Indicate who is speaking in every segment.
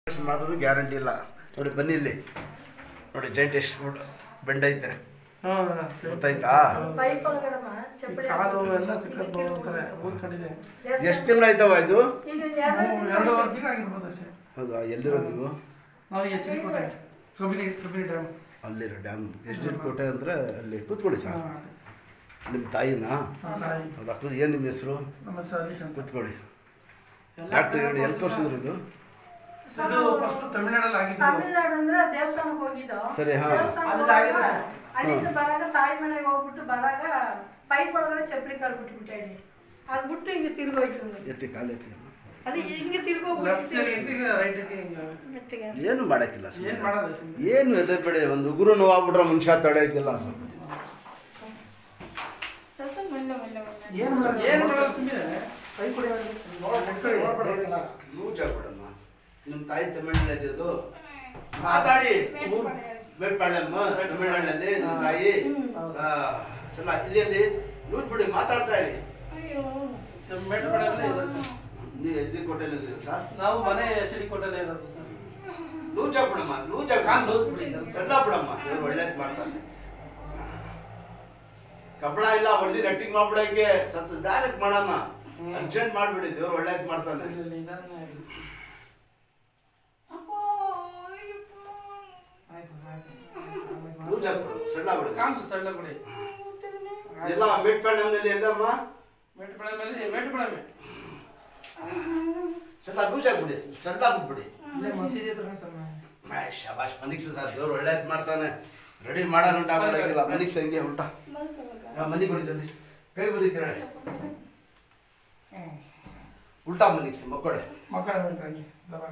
Speaker 1: ಎಷ್ಟು ಮಾಡಿದ್ರು ಗ್ಯಾರಂಟಿ ಇಲ್ಲ ನೋಡಿ ಬನ್ನಿ ಇಲ್ಲಿ ನೋಡಿ ಜಾಯಿಂಟ್ ಎಷ್ಟು ಬೆಂಡೈತೆ ಗೊತ್ತಾಯ್ತಾ
Speaker 2: ಪೈಪ್ ಒಳಗಡೆಮ್ಮ ಚಪ್ಪಲಿ
Speaker 3: ಕಾಲು ಎಲ್ಲ ಸಿಕ್ಕತ್ ನೋಡ್ತಾರೆ ಊದ್ಕೊಂಡಿದೆ
Speaker 1: ಎಷ್ಟು ತಿಂಗಳಾಯ್ತವ ಇದು
Speaker 2: ಈಗ ಒಂದ್ ಎರಡು
Speaker 3: ಹ್ಞೂ, ಎರಡೂವರೆ ತಿಂಗಳು ಆಗಿರ್ಬೋದು ಅಷ್ಟೇ
Speaker 1: ಹೌದಾ ಎಲ್ಲಿರೋದು ನೀವು
Speaker 3: ನಾವು ಎಚ್ ಡಿ ಕೋಟೆ ಕಬಿನಿ ಕಬಿನಿ ಡ್ಯಾಮ್
Speaker 1: ಅಲ್ಲಿರೋ ಡ್ಯಾಮ್ ಎಷ್ಟು ಕೋಟೆ ಅಂದರೆ ಅಲ್ಲಿ ಕೂತ್ಕೊಳ್ಳಿ ಸರ್ ನಿಮ್ಮ ತಾಯಿನಾ ಹೌದಾ ಕೂತ್ ಏನು ನಿಮ್ಮ ಹೆಸರು
Speaker 3: ನಮ್ಮ ಸರ್ವಿಸ್ ಅಂತ
Speaker 1: ಕೂತ್ಕೊಳ್ಳಿ ಡಾಕ್ಟ್ರ್ ಹೇಳಿ ಎಲ್ಲಿ ತೋರಿಸಿದ್ರು ಇದು
Speaker 3: ಇದು ಫಸ್ಟ್ ತಮಿಳ್ನಾಡಲ್ಲಿ ಆಗಿದ್ದು
Speaker 2: ತಮಿಳ್ನಾಡು ಅಂದ್ರೆ ದೇವಸ್ಥಾನಕ್ಕೆ ಹೋಗಿದ್ದು
Speaker 1: ಸರಿ, ಹಾ.
Speaker 2: ದೇವಸ್ಥಾನಕ್ಕೆ
Speaker 3: ಅಲ್ಲಿ ಆಗಿದೆ
Speaker 2: ಹೋದಾಗ
Speaker 3: ಸರ್.
Speaker 2: ಅಲ್ಲಿಂದ ಬರಾಗ ತಾಯಿ ಮನೆಗೆ ಹೋಗ್ಬಿಟ್ಟು ಬರಾಗ ಪೈಪ್ ಒಳಗಡೆ ಚಪ್ಪಲಿ ಕಾಲು ಬಿಟ್ಬಿಟ್ಟೆ ಹೇಳಿ ಅದು ಬಿಟ್ಟು ಹಿಂಗೆ ತಿರ್ಗೋಯ್ತು ನನಗೆ.
Speaker 1: ಎತ್ತಿ ಕಾಲು ಎತ್ತಿ
Speaker 2: ಅದು ಹಿಂಗೆ
Speaker 3: ಲೆಫ್ಟ್
Speaker 2: ತಿರ್ಗೋಗ್ಬಿಟ್ಟು
Speaker 3: ಈಗ ರೈಟ್ ಹಿಂಗೆ
Speaker 2: ಮೆತ್ತಗೆ
Speaker 1: ಏನು ಮಾಡೋಕ್ಕಿಲ್ಲ
Speaker 3: ಏನು
Speaker 1: ಸುಮ್ಮನೆ
Speaker 3: ಮಾಡೋದು ಸುಮ್ನೆ?
Speaker 1: ಏನು ಎದರ್ಬೇಡಿ ಒಂದು ಉಗುರು ನೋವಾಗ್ಬಿಟ್ರೆ ಮನುಷ್ಯ ತಡೆಯೋಕ್ಕಿಲ್ಲ ಸ್ವಲ್ಪ
Speaker 2: ಸ್ವಲ್ಪ ಮೆಲ್ಲ ಮೆಲ್ಲ ಮೆಲ್ಲ
Speaker 3: ಏನು ಮಾಡೋದು ಏನು ಮಾಡೋದು ಸುಮ್ಮನೆ ಕೈ ಕೊಡಿ ನೋಡಿ ನೆಟ್ಕೊಳ್ಳಿ ನೋಡ್ಬೇಕಲ್ಲ
Speaker 1: ಲೂಜ್ ಆಗ್ಬಿಡಮ್ಮ ನಿಮ್ಮ ತಾಯಿ ತಮಿಳ್ನಾಡಿದ್ದು ಮಾತಾಡಿ
Speaker 2: ಮೇಲ್ಪಡೆ.
Speaker 1: ಬೇಡ್ಪಾಳ್ಯಮ್ಮ ತಮಿಳ್ನಾಡಿನಲ್ಲಿ ನಿಮ್ಮ ತಾಯಿ
Speaker 2: ಹ್ಮ್.
Speaker 1: ಆ, ಸಲ ಇಲ್ಲಿ ಅಲ್ಲಿ ಲೂಜ್ ಬಿಡಿ ಮಾತಾಡ್ತಾ ಇರಿ
Speaker 2: ಅಯ್ಯೋ
Speaker 3: ನಮ್ಮ ಮೇಟುಪಡೆಯಲ್ಲೇ ಇರೋದು
Speaker 1: ನೀವು ಎಸ್ ಡಿ ಕೋಟೆನಲ್ಲಿ ಸರ್
Speaker 3: ನಾವು ಮನೆ ಎಚ್ ಡಿ ಕೋಟೆಲ್ಲೇ ಇರೋದು ಸರ್
Speaker 1: ಲೂಜ್ ಆಗ್ಬಿಡಮ್ಮ ಲೂಜ್
Speaker 3: ಕಾಲ್ ಲೂಸ್ ಬಿಡಿ.
Speaker 1: ಸಣ್ಣ ಬಿಡಮ್ಮ ದೇವ್ರು ಒಳ್ಳೇದ್ ಮಾಡ್ತಾನೆ ಕಬ್ಬಳ ಇಲ್ಲ ಹೊಡೆದಿ ರಟ್ಟಿಂಗ್ ಮಾಡ್ಬಿಡಂಗೆ ಸತ್ ಡೈರೆಕ್ಟ್ ಮಾಡಮ್ಮ ಅರ್ಜೆಂಟ್ ಮಾಡ್ಬಿಡಿ ದೇವ್ರು ಒಳ್ಳೇದ್ ಮಾಡ್ತಾನೆ
Speaker 3: ಇಲ್ಲ, ಇಲ್ಲ, ನಿಧಾನನೇ ಆಗಿದೆ.
Speaker 2: ಅಪ್ಪ ಅಯ್ಯಪ್ಪ
Speaker 3: ಆಯ್ತು, ಆಯ್ತು.
Speaker 1: ಲೂಜ್ ಆಗ್ಬಿಡು ಸಣ್ಣ ಬಿಡು
Speaker 3: ಕಾಲು ಸಣ್ಣ ಕೊಡಿ
Speaker 1: ಎಲ್ಲ ಮೇಟ್ಪಾಳ್ಯಂನಲ್ಲಿ ಎಲ್ಲಮ್ಮ
Speaker 3: ಮೇಟುಪಡೆ ಮೇಲೆ ಮೇಟುಪಡೆ ಮೇಲೆ
Speaker 1: ಸಣ್ಣ ಲೂಜ್ ಆಗ್ಬಿಡಿ ಸಣ್ಣ ಆಗ್ಬಿಟ್ಬಿಡಿ
Speaker 3: ಇಲ್ಲೇ ಮಸೀದಿ ಹತ್ರ ಸರ್
Speaker 1: ಶಬಾಷ್ ಮನಿಕ್ಸ್ ಸರ್ ದೇವ್ರು ಒಳ್ಳೇದ್ ಮಾಡ್ತಾನೆ ರೆಡಿ ಮಾಡೋಣ ಉಂಟು ಆಗ್ಬಿಡಂಗಿಲ್ಲ ಮನಿಕ್ಸ್ ಹಂಗೆ ಉಂಟ ಮನಿಗೆ ಹೊಡಿ ಜಲ್ದಿ ಕೈ ಬದಿ ಕೆಳಗೆ ಉಲ್ಟಾ ಮನಿಕ್ಸ್ ಮಕ್ಕಳೆ
Speaker 3: ಮಕ್ಕಳ ಬೇಕಾಗಿ ದಬಾಕ್.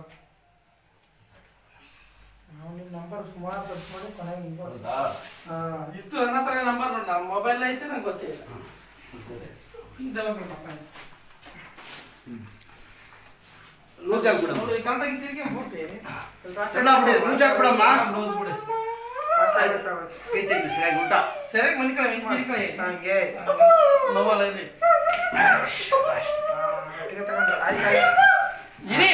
Speaker 3: ನಾವು ನಿಮ್ಮ ನಂಬರ್ ಸುಮಾರು ಸರ್ಚ್ ಮಾಡಿ ಕೊನೆಗೆ ನಿಮ್ಗೆ
Speaker 1: ಹೌದಾ
Speaker 3: ಹಾ, ಇತ್ತು ನನ್ನ ಹತ್ರ ನಂಬರ್ ನೋಡಿ ನಮ್ಮ ಮೊಬೈಲ್ ಐತೆ ನಂಗೆ ಗೊತ್ತಿಲ್ಲ ಇದೆಲ್ಲ ನೋಡಿ ಮಕ್ಕಳ
Speaker 1: ಲೂಜ್ ಆಗ್ಬಿಡಮ್ಮ
Speaker 3: ನೋಡಿ ಕರೆಕ್ಟಾಗಿ ತಿರುಗಿ ಬಿಡ್ತಿ
Speaker 1: ಸಣ್ಣ ಬಿಡಿ, ಲೂಸ್ ಆಗ್ಬಿಡಮ್ಮ.
Speaker 3: ಲೂಸ್ ಬಿಡಿ
Speaker 1: ಕೈ ತೆಗಿ ಸರಿಯಾಗಿ ಊಟ
Speaker 3: ಸರಿಯಾಗಿ ಮನೆ ಕಡೆ ಹಿಂಗೆ ತಿರ್ಕೊಳ್ಳಿ ಹಂಗೆ ನೋವಲ್ಲ ಇಲ್ಲಿ ಇರಿ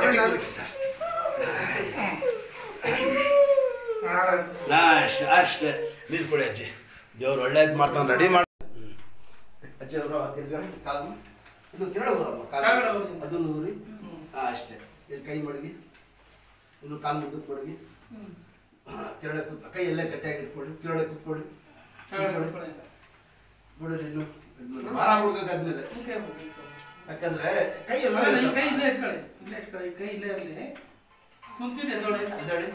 Speaker 1: ಅಷ್ಟೇ ಅಷ್ಟೇ ನೀರು ಕೊಡಿ ಅಜ್ಜಿ ದೇವ್ರು ಒಳ್ಳೇದು ಮಾಡ್ತಾನೆ ರೆಡಿ ಮಾಡಿ ಅಜ್ಜಿ ಅವರು ಕೆಳಗಡೆ ಕಾಲು ಇದು ಕೆರಳ ಊರಮ್ಮ
Speaker 3: ಕೆಳಗಡೆ
Speaker 1: ಕಾಲು
Speaker 3: ಊರು.
Speaker 1: ಅದನ್ನು ಊರಿ ಹಾಂ ಅಷ್ಟೇ ಇಲ್ಲಿ ಕೈ ಮಡಗಿ ಇನ್ನು ಕಾಲು ಮುದ್ದಕ್ಕೆ ಮಡಗಿ ಕೆರಳೆ ಕೂತ್ ಕೈ ಎಲ್ಲೇ ಗಟ್ಟಿಯಾಗಿ ಇಟ್ಕೊಳ್ಳಿ ಕೆರಳೆ ಕೂತ್ಕೊಳ್ಳಿ ಬಿಡ್ರಿ ಇನ್ನು ಇನ್ನು ವಾರ ಹುಡ್ಕಾದ್ಮೇಲೆ ಯಾಕಂದ್ರೆ ಕೈ ಎಲ್ಲ
Speaker 3: ಕೈ ಇಲ್ಲೇ ಇಟ್ಕೊಳ್ಳಿ ಇಲ್ಲೇ ಇಟ್ಕೊಳ್ಳಿ ಕೈ ಇಲ್ಲೇ ಇರಲಿ ಕುಂತಿದೆ ನೋಡಿ
Speaker 1: ಅದಾಡಿ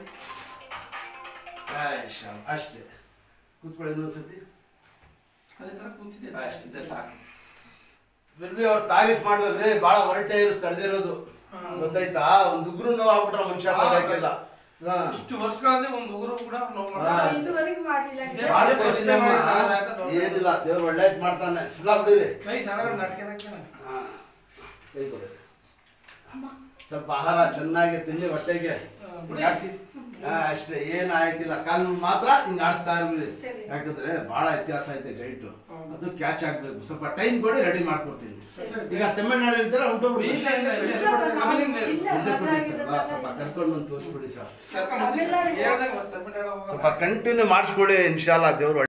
Speaker 1: ಆಯ್ತು ಅಷ್ಟೇ ಕೂತ್ಕೊಳ್ಳಿ ಇನ್ನೊಂದ್ಸತಿ
Speaker 3: ಅದೇ ಥರ ಕುಂತಿದೆ
Speaker 1: ಅಷ್ಟೇ ಸಾಕು ಬಿರ್ಬಿ ಅವ್ರು ತಾರೀಫ್ ಮಾಡ್ಬೇಕ್ರಿ ಭಾಳ ಹೊರಟೆ ಇರು ತಡೆದಿರೋದು ಗೊತ್ತಾಯ್ತಾ ಒಂದು ಉಗ್ರು ನೋವು ಆಗ್ಬಿಟ್ರೆ ಮನುಷ್ಯ ತಡೆಯಕ್ಕಿಲ್ಲ ಹಾ.
Speaker 3: ಇಷ್ಟು ವರ್ಷಗಳಲ್ಲಿ ಒಂದು ಉಗುರು ಕೂಡ ನೋವು
Speaker 1: ಹಾ.
Speaker 3: ಮಾಡ್ತಾರೆ
Speaker 2: ಇದುವರೆಗೂ ಮಾಡಿಲ್ಲ
Speaker 3: ಇದೆ.
Speaker 1: ಭಾಳ ಖುಷಿನಮ್ಮ. ಏನಿಲ್ಲ ದೇವ್ರು ಒಳ್ಳೇದ್ ಮಾಡ್ತಾನೆ ಸುಲಾ ಬಿಡಿರಿ
Speaker 3: ಕೈ ಸಡಗರ ನಾಟಕದಕ್ಕೆ
Speaker 1: ಹಾ. ಕೈ ಕೊಡಿ. ಸ್ವಲ್ಪ ಆಹಾರ ಚೆನ್ನಾಗಿ ತಿನ್ನಿ ಹೊಟ್ಟೆಗೆ
Speaker 3: ಬಿಡಿ.
Speaker 1: ಆಡ್ಸಿ ಹಾ, ಅಷ್ಟೇ ಏನ್ ಆಯ್ತಿಲ್ಲ ಕಾಲ್ ಮಾತ್ರ ಹಿಂಗ್ ಆಡಿಸ್ತಾ ಇರ್ಬಿಡಿ
Speaker 2: ಸರಿ.
Speaker 1: ಯಾಕಂದ್ರೆ ಬಹಳ ವ್ಯತ್ಯಾಸ ಐತೆ ಜೈಟ್
Speaker 3: ಹೌದು.
Speaker 1: ಅದು ಕ್ಯಾಚ್ ಆಗ್ಬೇಕು ಸ್ವಲ್ಪ ಟೈಮ್ ಕೊಡಿ ರೆಡಿ ಮಾಡ್ಕೊಡ್ತೀನಿ ಈಗ ತಮಿಳ್ನಾಡು ಇರ್ತಾರೆ ಹೊಂಟೋಗ್ಬಿಡಿ
Speaker 3: ಇಲ್ಲ, ಇಲ್ಲ, ಇಲ್ಲ,
Speaker 2: ಇಲ್ಲ ಸರ್, ನಾವು
Speaker 3: ಕಮಲಿಂಗ್ ಇದೆ.
Speaker 2: ಇಲ್ಲ,
Speaker 1: ನಿಜ
Speaker 2: ಮದ್ವೆ
Speaker 1: ಕೊಟ್ಟಿರ್ತಾರಲ್ಲ,
Speaker 2: ಆಗಿರೋದು
Speaker 1: ಸ್ವಲ್ಪ ಕರ್ಕೊಂಡು ಬಂದು ತೋರಿಸ್ಬಿಡಿ ಸರ್
Speaker 3: ಕರ್ಕೊಂಡು ಹೋಗಿ. ಹೇಳ್ದಾಗ ಒಂದು ತಮಿಳ್ನಾಡು ಹೋಗೋದು.
Speaker 1: ಸ್ವಲ್ಪ ಕಂಟಿನ್ಯೂ ಮಾಡಿಸ್ಕೊಡಿ ಇನ್ಶಾಲ್ಲ ದೇವ್ರು